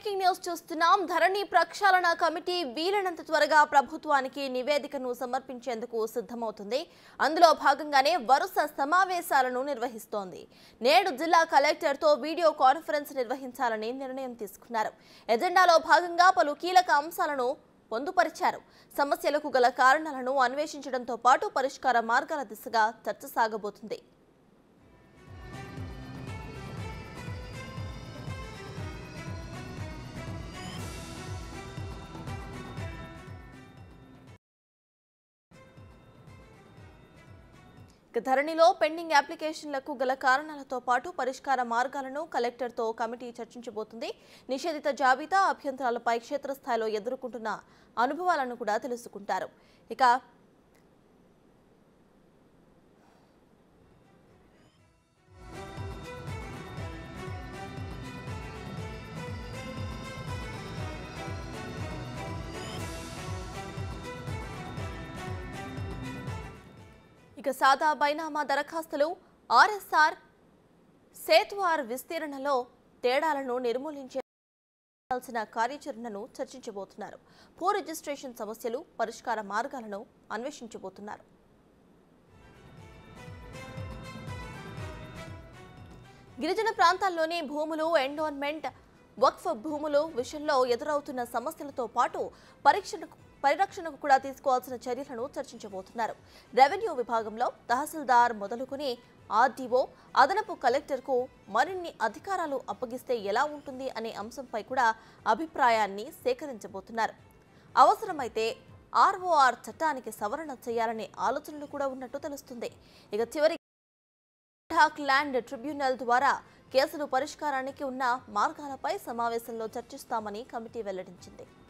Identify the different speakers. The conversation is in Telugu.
Speaker 1: బ్రేకింగ్ న్యూస్ చూస్తున్నాం ధరణి ప్రక్షాళన కమిటీ వీలైనంత త్వరగా ప్రభుత్వానికి నివేదికను సమర్పించేందుకు సిద్ధమవుతుంది అందులో భాగంగానే వరుస సమావేశాలను నిర్వహిస్తోంది నేడు జిల్లా కలెక్టర్తో వీడియో కాన్ఫరెన్స్ నిర్వహించాలని నిర్ణయం తీసుకున్నారు ఎజెండాలో భాగంగా పలు కీలక అంశాలను పొందుపరిచారు సమస్యలకు గల కారణాలను అన్వేషించడంతో పాటు పరిష్కార మార్గాల దిశగా చర్చ సాగబోతుంది ఇక ధరణిలో పెండింగ్ అప్లికేషన్లకు గల కారణాలతో పాటు పరిష్కార మార్గాలను కలెక్టర్తో కమిటీ చర్చించబోతుంది నిషేధిత జాబితా అభ్యంతరాలపై క్షేత్రస్థాయిలో ఎదుర్కొంటున్న అనుభవాలను కూడా తెలుసుకుంటారు ఇక ఇక సాదా బైనామా దరఖాస్తులు ఆర్ఎస్ఆర్ సేత్వార్ విస్తీర్ణలో తేడాలను నిర్మూలించే చేయాల్సిన కార్యాచరణను చర్చించబోతున్నారు భూ రిజిస్ట్రేషన్ సమస్యలు పరిష్కార మార్గాలను అన్వేషించబోతున్నారు గిరిజన ప్రాంతాల్లోని భూములు ఎండోన్మెంట్ వక్ఫ్ భూములు విషయంలో ఎదురవుతున్న సమస్యలతో పాటు పరీక్షణకు పరిరక్షణకు కూడా తీసుకోవాల్సిన చర్యలను చర్చించబోతున్నారు రెవెన్యూ విభాగంలో తహసీల్దార్ మొదలుకొని ఆర్డీఓ అదనపు కలెక్టర్కు మరిన్ని అధికారాలు అప్పగిస్తే ఎలా ఉంటుంది అనే అంశంపై కూడా అభిప్రాయాన్ని సేకరించబోతున్నారు అవసరమైతే ఆర్ఓఆర్ చట్టానికి సవరణ చేయాలనే ఆలోచనలు కూడా ఉన్నట్టు తెలుస్తుంది ఇక చివరి ఠాక్ ల్యాండ్ ట్రిబ్యునల్ ద్వారా కేసులు పరిష్కారానికి ఉన్న మార్గాలపై సమావేశంలో చర్చిస్తామని కమిటీ వెల్లడించింది